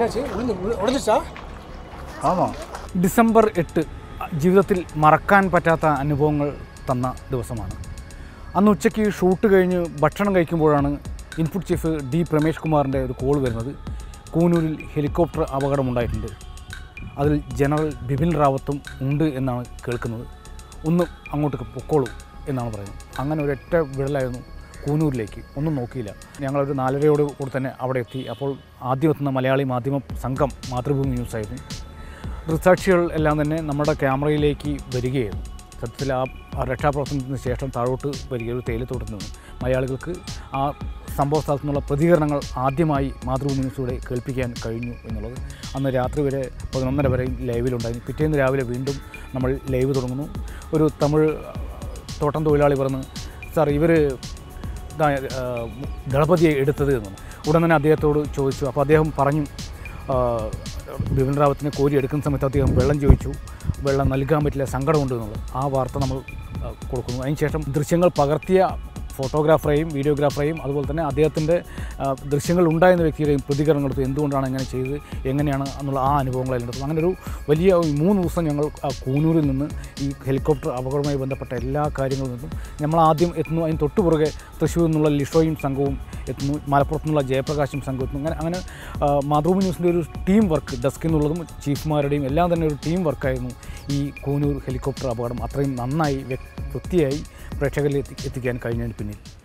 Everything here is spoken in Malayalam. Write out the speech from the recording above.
என்னாச்சு விழுந்து உடஞ்சிச்சா ആമാ ഡിസംബർ എട്ട് ജീവിതത്തിൽ മറക്കാൻ പറ്റാത്ത അനുഭവങ്ങൾ തന്ന ദിവസമാണ് അന്ന് ഉച്ചയ്ക്ക് ഷൂട്ട് കഴിഞ്ഞ് ഭക്ഷണം കഴിക്കുമ്പോഴാണ് ഇൻപുട്ട് ചീഫ് ഡി പ്രമേഷ് കുമാറിൻ്റെ ഒരു കോൾ വരുന്നത് കൂനൂരിൽ ഹെലികോപ്റ്റർ അപകടമുണ്ടായിട്ടുണ്ട് അതിൽ ജനറൽ ബിപിൻ റാവത്തും ഉണ്ട് എന്നാണ് കേൾക്കുന്നത് ഒന്ന് അങ്ങോട്ട് പൊക്കോളൂ എന്നാണ് പറയുന്നത് അങ്ങനെ ഒരൊറ്റ വിടലായിരുന്നു കൂനൂരിലേക്ക് ഒന്നും നോക്കിയില്ല ഞങ്ങളൊരു നാലരയോട് കൂടി തന്നെ അവിടെ എത്തി അപ്പോൾ ആദ്യം എത്തുന്ന മലയാളി മാധ്യമ സംഘം മാതൃഭൂമി ന്യൂസായിരുന്നു ദൃക്സാക്ഷികൾ എല്ലാം തന്നെ നമ്മുടെ ക്യാമറയിലേക്ക് വരികയായിരുന്നു സത്യത്തിൽ ആ ആ രക്ഷാപ്രവർത്തനത്തിന് ശേഷം താഴോട്ട് വരിക ഒരു തേയിലത്തോട്ടത്തിൽ നിന്ന് മലയാളികൾക്ക് ആ സംഭവ സ്ഥലത്തു നിന്നുള്ള പ്രതികരണങ്ങൾ ആദ്യമായി മാതൃഭൂമി ന്യൂസിലൂടെ കേൾപ്പിക്കാൻ കഴിഞ്ഞു എന്നുള്ളത് അന്ന് രാത്രി വരെ പതിനൊന്നര വരെയും ലൈവിലുണ്ടായിരുന്നു പിറ്റേന്ന് രാവിലെ വീണ്ടും നമ്മൾ ലൈവ് തുടങ്ങുന്നു ഒരു തമിഴ് തോട്ടം തൊഴിലാളി പറഞ്ഞ് സാർ ഇവർ ദളപതിയെ എടുത്തത് എന്ന് ഉടൻ തന്നെ അദ്ദേഹത്തോട് ചോദിച്ചു അപ്പോൾ അദ്ദേഹം പറഞ്ഞു ആ, ബിപിൻ റാവത്തിനെ കോരി എടുക്കുന്ന സമയത്ത് അദ്ദേഹം വെള്ളം ചോദിച്ചു വെള്ളം നൽകാൻ പറ്റില്ല സങ്കടമുണ്ട് എന്നുള്ളത് ആ വാർത്ത നമ്മൾ ആ, കൊടുക്കുന്നു അതിനുശേഷം ദൃശ്യങ്ങൾ പകർത്തിയ ഫോട്ടോഗ്രാഫറെയും വീഡിയോഗ്രാഫറെയും അതുപോലെ തന്നെ അദ്ദേഹത്തിൻ്റെ ആ, ദൃശ്യങ്ങൾ ഉണ്ടായിരുന്ന വ്യക്തിയുടെയും പ്രതികരണങ്ങൾ എടുത്തു എന്തുകൊണ്ടാണ് ഇങ്ങനെ ചെയ്തത് എങ്ങനെയാണ് എന്നുള്ള ആ അനുഭവങ്ങളെല്ലാം എടുത്തു അങ്ങനെ ഒരു വലിയ ഒരു മൂന്ന് ദിവസം ഞങ്ങൾ ആ കൂനൂരിൽ നിന്ന് ഈ ഹെലികോപ്റ്റർ അപകടവുമായി ബന്ധപ്പെട്ട എല്ലാ കാര്യങ്ങളിൽ നിന്നും നമ്മൾ ആദ്യം എത്തുന്നു അതിന് തൊട്ടുപുറകെ തൃശ്ശൂരിൽ നിന്നുള്ള ലിഷോയും സംഘവും എത്തുന്നു മലപ്പുറത്തു നിന്നുള്ള ജയപ്രകാശും സംഘവും എത്തുന്നു അങ്ങനെ അങ്ങനെ ആ, മാതൃഭൂമി ന്യൂസിൻ്റെ ഒരു ടീം വർക്ക് ഡെസ്കിൽ നിന്നുള്ളതും ചീഫ്മാരുടെയും എല്ലാം തന്നെ ഒരു ടീം വർക്കായിരുന്നു ഈ കൂനൂർ ഹെലികോപ്റ്റർ അപകടം അത്രയും നന്നായി വ്യക്- വൃത്തിയായി പ്രേക്ഷകരിൽ എത്തി എത്തിക്കാൻ കഴിഞ്ഞതിന് പിന്നിൽ